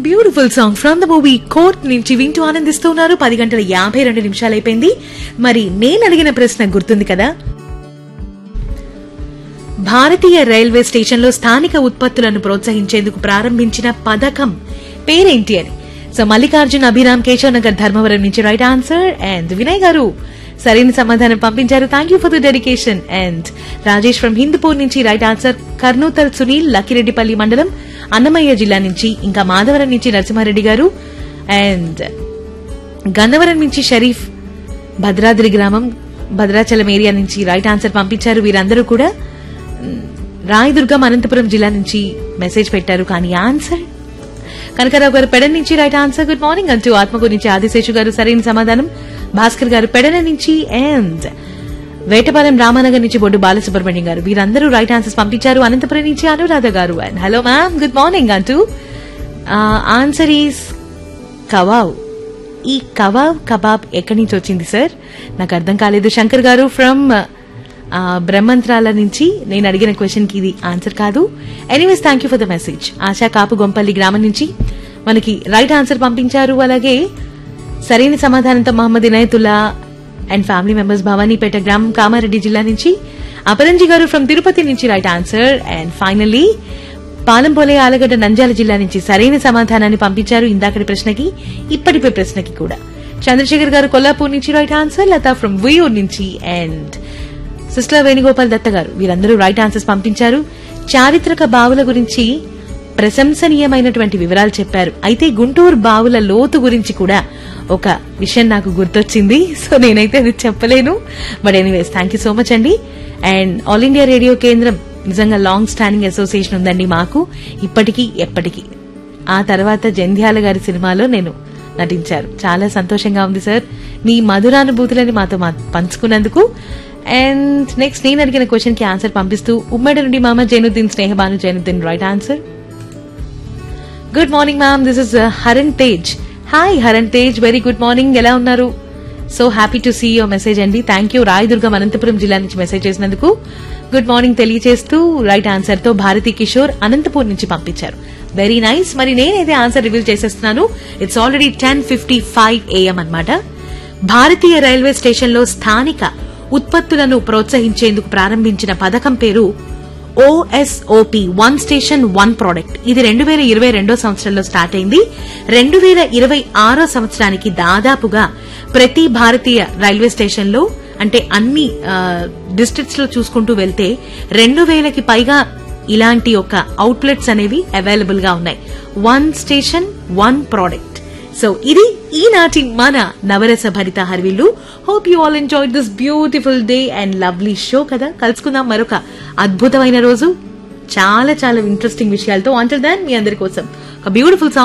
beautiful song from the movie Court నుంచి వింటూ ఆనందిస్తూ ఉన్నారు పది గంటల యాభై రెండు నిమిషాలు అయిపోయింది మరి నేను అడిగిన ప్రశ్న గుర్తుంది కదా భారతీయ రైల్వే స్టేషన్లో స్థానిక ఉత్పత్తులను ప్రోత్సహించేందుకు ప్రారంభించిన పథకం పేరేంటి అని సో మల్లికార్జున్ అభిరామ్ కేశవ్ నగర్ ధర్మవరం నుంచి రైట్ ఆన్సర్ అండ్ వినయ్ గారు సరైన సమాధానం పంపించారు thank you for the dedication and Rajesh from Hindupur నుంచి రైట్ ఆన్సర్ కర్నూతల్ సునీల్ లక్కిరెడ్డిపల్లి మండలం అన్నమయ్య జిల్లా నుంచి ఇంకా మాధవరం నుంచి నరసింహారెడ్డి గారు అండ్ గన్నవరం నుంచి షరీఫ్ భద్రాద్రి గ్రామం భద్రాచలం ఏరియా నుంచి రైట్ ఆన్సర్ పంపించారు వీరందరూ కూడా మ్, రాయదుర్గం అనంతపురం జిల్లా నుంచి మెసేజ్ పెట్టారు కానీ ఆన్సర్ కనకరావు గారు పెడన్ నుంచి రైట్ ఆన్సర్ గుడ్ మార్నింగ్ అంటూ ఆత్మకూరు నుంచి ఆదిశేషు గారు సరైన సమాధానం భాస్కర్ గారు పెడన నుంచి అండ్ వేటపాలెం రామానగర్ నుంచి బొడ్డు బాలసుబ్రహ్మణ్యం గారు వీరందరూ రైట్ ఆన్సర్స్ పంపించారు అనంతపురం నుంచి అనురాధ గారు and hello ma'am good morning అంటూ ఆన్సర్ ఈస్ కవావ్ ఈ కవాబ్ కబాబ్ ఎక్కడి నుంచి వచ్చింది సార్ నాకు అర్థం కాలేదు శంకర్ గారు ఫ్రమ్ బ్రహ్మంత్రాల నుంచి నేను అడిగిన క్వశ్చన్ కి ఇది ఆన్సర్ కాదు anyways thank you for the message Asha Kapu Gompalli గ్రామం నుంచి మనకి రైట్ ఆన్సర్ పంపించారు అలాగే సరైన సమాధానంతో Mohammed Inayatullah and family members Bhavanipeta గ్రామం కామారెడ్డి జిల్లా నుంచి అపరంజి గారు ఫ్రమ్ తిరుపతి నుంచి right answer and finally Palampole Allagadda Nandyal జిల్లా నుంచి సరైన సమాధానాన్ని పంపించారు ఇందాకటి ప్రశ్నకి ఇప్పటి ప్రశ్నకి కూడా చంద్రశేఖర్ గారు కొల్లాపూర్ నుంచి right answer Latha from Viyur నుంచి అండ్ సిస్టర్ వేణుగోపాల్ దత్త గారు వీరందరూ రైట్ ఆన్సర్స్ పంపించారు చారిత్రక బావుల గురించి ప్రశంసనీయమైనటువంటి వివరాలు చెప్పారు అయితే గుంటూరు బావుల లోతు గురించి కూడా ఒక విషయం నాకు గుర్తొచ్చింది సో నేనైతే అది చెప్పలేను but anyways thank you so much అండి అండ్ ఆల్ ఇండియా రేడియో కేంద్రం నిజంగా లాంగ్ స్టాండింగ్ అసోసియేషన్ ఉందండి మాకు ఇప్పటికీ ఎప్పటికీ ఆ తర్వాత జంధ్యాల గారి సినిమాలో నేను నటించారు చాలా సంతోషంగా ఉంది సార్ మీ మధురానుభూతులని మాతో మా- పంచుకున్నందుకు అండ్ నెక్స్ట్ నేను అడిగిన క్వశ్చన్ కి ఆన్సర్ పంపిస్తూ ఉమ్మడి నుండి మామ Zainuddin Snehabanu Zainuddin right answer good morning ma'am this is Haran Tej hi Haran Tej very good morning ఎలా ఉన్నారు so happy to see your message అండి థ్యాంక్ యూ రాయదుర్గం అనంతపురం జిల్లా నుంచి మెసేజ్ చేసినందుకు గుడ్ మార్నింగ్ తెలియజేస్తూ రైట్ ఆన్సర్ తో భారతి కిషోర్ అనంతపూర్ నుంచి పంపించారు వెరీ నైస్ మరి నేనైతే ఆన్సర్ రివీల్ చేసేస్తున్నాను it's already ten fifty five AM అనమాట భారతీయ రైల్వే స్టేషన్లో స్థానిక ఉత్పత్తులను ప్రోత్సహించేందుకు ప్రారంభించిన పథకం పేరు OSOP one station one product ఇది రెండు వేల ఇరవై రెండో సంవత్సరంలో స్టార్ట్ అయింది రెండు వేల ఇరవై ఆరో సంవత్సరానికి దాదాపుగా ప్రతి భారతీయ రైల్వే స్టేషన్లో అంటే అన్ని డిస్ట్రిక్ట్స్ లో చూసుకుంటూ వెళ్తే రెండు వేలకి పైగా ఇలాంటి ఒక అవుట్లెట్స్ అనేవి అవైలబుల్ గా ఉన్నాయి one station one product so ఇది ఈనాటి మన నవరస భరిత Harivillu hope you all enjoy this beautiful day and lovely show కదా కలుసుకుందాం మరొక అద్భుతమైన రోజు చాలా చాలా ఇంట్రెస్టింగ్ విషయాలతో అంటర్ దాన్ మీ అందరి కోసం ఒక బ్యూటిఫుల్